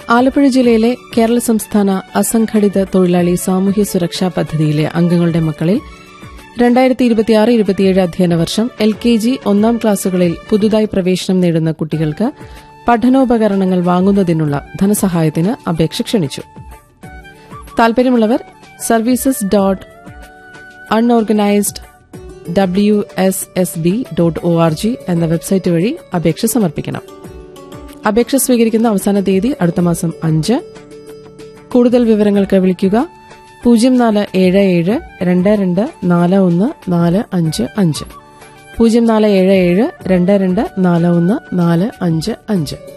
ആലപ്പുഴ ജില്ലയിലെ കേരള സംസ്ഥാന അസംഘടിത തൊഴിലാളി സാമൂഹ്യ സുരക്ഷാ പദ്ധതിയിലെ അംഗങ്ങളുടെ മക്കളിൽ രണ്ടായിരത്തി ഇരുപത്തിയാറ് ഇരുപത്തിയേഴ് അധ്യയന വർഷം എൽ കെ ജി ഒന്നാം ക്ലാസുകളിൽ പുതുതായി പ്രവേശനം നേടുന്ന കുട്ടികൾക്ക് പഠനോപകരണങ്ങൾ വാങ്ങുന്നതിനുള്ള ധനസഹായത്തിന് അപേക്ഷ ക്ഷണിച്ചു താൽപര്യമുള്ളവർ services dot unorganised W S S B dot O R G എന്ന വെബ്സൈറ്റ് വഴി അപേക്ഷ സമർപ്പിക്കണം അപേക്ഷ സ്വീകരിക്കുന്ന അവസാന തീയതി അടുത്ത മാസം അഞ്ച് കൂടുതൽ വിവരങ്ങൾക്ക് വിളിക്കുക പൂജ്യം നാല് ഏഴ് ഏഴ് രണ്ട് രണ്ട് നാല് ഒന്ന് നാല് അഞ്ച് അഞ്ച് പൂജ്യം നാല് ഏഴ് ഏഴ് രണ്ട് രണ്ട് നാല് ഒന്ന് നാല് അഞ്ച് അഞ്ച്